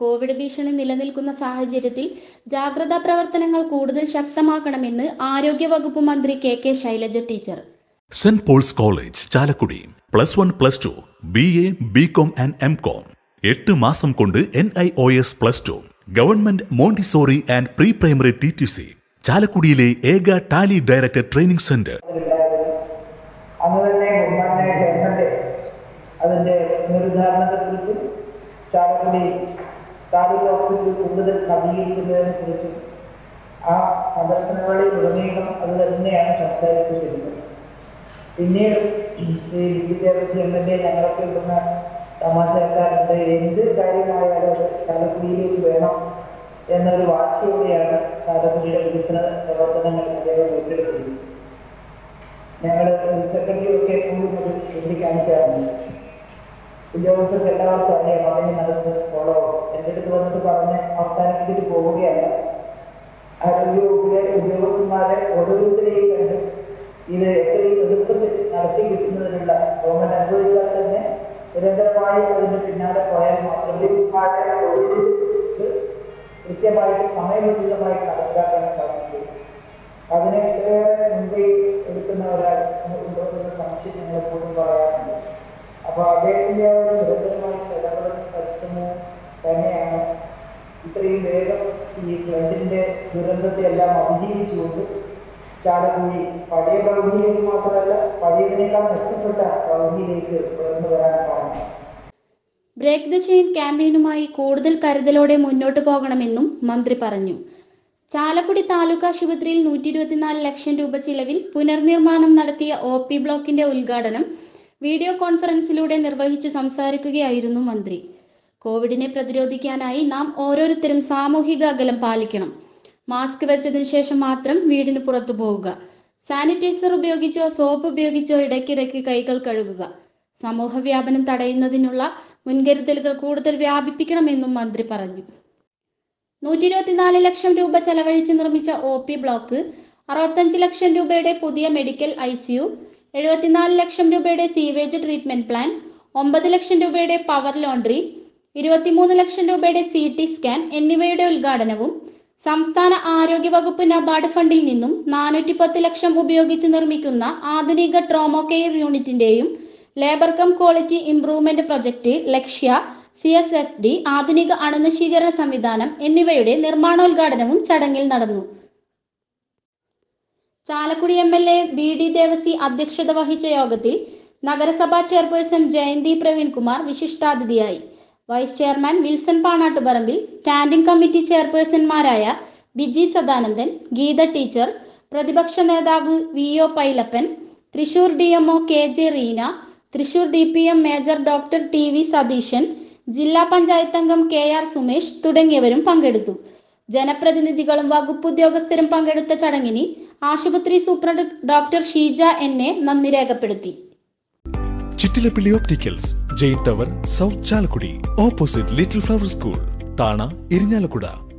Covid ഭീഷണി നിലനിൽക്കുന്ന സാഹചര്യത്തിൽ ജാഗ്രതാ പ്രവർത്തനങ്ങൾ കൂടുതൽ ശക്തമാക്കണമെന്ന് ആരോഗ്യവകുപ്പ് മന്ത്രി K K Shailaja teacher Saint Paul's college Chalakudy plus one plus two B A B Com and M Com എട്ട് മാസം കൊണ്ട് N I O S plus two government Montessori and pre primary T T C ചാലക്കുടിയിലെ ഏക Tally director training centre അന്ന് തന്നെ ബഹുമാനായ government അതിന്റെ പുനരുദ്ധാരണത്തെക്കുറിച്ചും Chalakudy taluk hospital കൂടുതൽ നവീകരിക്കുന്നതിനെ കുറിച്ചും ആ സന്ദർശനങ്ങളിൽ ഉടനീളം അത് തന്നെയാണ് സംസാരിച്ചുകൊണ്ടിരുന്നത് പിന്നീട് ശ്രീ വിദ്യാഭ്യാസ എം എൽ എ ഞങ്ങളൊക്കെ ഇവിടുന്ന് തമാശക്കാരുണ്ട് എന്ത് കാര്യമായാലും അത് ചാലക്കുടിയിലേക്ക് വേണം എന്നൊരു വാശിയോടെയാണ് ചാലക്കുടിയുടെ വികസന പ്രവർത്തനങ്ങൾ അദ്ദേഹം ഏറ്റെടുത്തിരുന്നത് ഞങ്ങൾ സെക്രട്ടറി ഒക്കെ എപ്പോഴും അത് ചൂണ്ടിക്കാണിക്കാറുണ്ട് ഉദ്യോഗസ്ഥർക്ക് എല്ലാവർക്കും അറിയാം അതിന് നടക്കുന്ന ഫോളോ എൻ്റെ അടുത്ത് വന്നിട്ട് പറഞ്ഞ് അവസാനിപ്പിച്ചിട്ട് പോവുകയല്ല ആരോഗ്യ വകുപ്പിലെ ഉദ്യോഗസ്ഥന്മാരെ ഓരോരുത്തരെയും കണ്ട് ഇത് എത്രയും എളുപ്പത്തിൽ നടത്തി കിട്ടുന്നതിനുള്ള ഗവൺമെന്റ് അനുവദിച്ചാൽ തന്നെ നിരന്തരമായി അതിന് പിന്നാലെ പോയാൽ മാത്രമേ ഇത് കൃത്യമായിട്ട് സമയബന്ധിതമായിട്ട് നടപ്പിലാക്കാൻ സാധിക്കൂ അതിനെ ഇത്രയേറെ മുൻകൈ എടുക്കുന്ന ഒരാൾ ഉണ്ടോ എന്ന സംശയം ഞങ്ങൾ എപ്പോഴും പറയാറുണ്ട് അപ്പോൾ അദ്ദേഹത്തിൻ്റെ ആ ഒരു നിരന്തരമായ ഇടപെടൽ പരിശ്രമവും തന്നെയാണ് ഇത്രയും വേഗം ഈ ഫ്ലഡിൻ്റെ ദുരന്തത്തെ എല്ലാം അതിജീവിച്ചുകൊണ്ട് ചാലക്കുഴി പഴയ പ്രൗഢിയിലേക്ക് മാത്രമല്ല പഴയതിനേക്കാൾ മെച്ചപ്പെട്ട പ്രൗഢിയിലേക്ക് ഉയർന്നു വരാൻ കാരണം ബ്രേക്ക് ദ ചെയിൻ ക്യാമ്പയിനുമായി കൂടുതൽ കരുതലോടെ മുന്നോട്ടു പോകണമെന്നും മന്ത്രി പറഞ്ഞു ചാലക്കുടി താലൂക്ക് ആശുപത്രിയിൽ നൂറ്റി ഇരുപത്തിനാല് ലക്ഷം രൂപ ചിലവിൽ പുനർനിർമ്മാണം നടത്തിയ ഒ പി ബ്ലോക്കിന്റെ ഉദ്ഘാടനം വീഡിയോ കോൺഫറൻസിലൂടെ നിർവഹിച്ച് സംസാരിക്കുകയായിരുന്നു മന്ത്രി കോവിഡിനെ പ്രതിരോധിക്കാനായി നാം ഓരോരുത്തരും സാമൂഹിക അകലം പാലിക്കണം മാസ്ക് വെച്ചതിനു ശേഷം മാത്രം വീടിന് പുറത്തു പോവുക സാനിറ്റൈസർ ഉപയോഗിച്ചോ സോപ്പ് ഉപയോഗിച്ചോ ഇടയ്ക്കിടയ്ക്ക് കൈകൾ കഴുകുക സമൂഹ വ്യാപനം തടയുന്നതിനുള്ള മുൻകരുതലുകൾ കൂടുതൽ വ്യാപിപ്പിക്കണമെന്നും മന്ത്രി പറഞ്ഞു നൂറ്റി ഇരുപത്തിനാല് ലക്ഷം രൂപ ചെലവഴിച്ച് നിർമ്മിച്ച ഒ പി ബ്ലോക്ക് അറുപത്തഞ്ച് ലക്ഷം രൂപയുടെ പുതിയ മെഡിക്കൽ ഐ സി യു എഴുപത്തിനാല് ലക്ഷം രൂപയുടെ സീവേജ് ട്രീറ്റ്മെന്റ് പ്ലാൻ ഒമ്പത് ലക്ഷം രൂപയുടെ പവർ ലോണ്ടറി ഇരുപത്തിമൂന്ന് ലക്ഷം രൂപയുടെ സി ടി സ്കാൻ എന്നിവയുടെ ഉദ്ഘാടനവും സംസ്ഥാന ആരോഗ്യ വകുപ്പ് നബാർഡ് ഫണ്ടിൽ നിന്നും നാനൂറ്റി പത്ത് ലക്ഷം ഉപയോഗിച്ച് നിർമ്മിക്കുന്ന ആധുനിക ട്രോമോ കെയർ യൂണിറ്റിന്റെയും labour cum quality improvement project Lakshya C S S D ആധുനിക അണുനശീകരണ സംവിധാനം എന്നിവയുടെ നിർമ്മാണോദ്ഘാടനവും ചടങ്ങിൽ നടന്നു Chalakudy M L A B D Devasi അധ്യക്ഷത വഹിച്ച യോഗത്തിൽ നഗരസഭാ ചെയർപേഴ്സൺ ജയന്തി പ്രവീൺകുമാർ വിശിഷ്ടാതിഥിയായി vice chairman Wilson Panattuparambil standing committee ചെയർപേഴ്സൺമാരായ ബിജി സദാനന്ദൻ ഗീത ടീച്ചർ പ്രതിപക്ഷ നേതാവ് V O Pailappan Thrissur D M O K J Reena Thrissur D P M major doctor T V Satheesan ജില്ലാ പഞ്ചായത്ത് അംഗം കെ ആർ സുമേഷ് തുടങ്ങിയവരും പങ്കെടുത്തു ജനപ്രതിനിധികളും വകുപ്പ് ഉദ്യോഗസ്ഥരും പങ്കെടുത്ത ചടങ്ങിന് ആശുപത്രി superintendent doctor Sheeja N A നന്ദി രേഖപ്പെടുത്തി Chittilappilly opticals Jain tower south Chalakudy opposite little flower school താണ ഇരിഞ്ഞാലക്കുട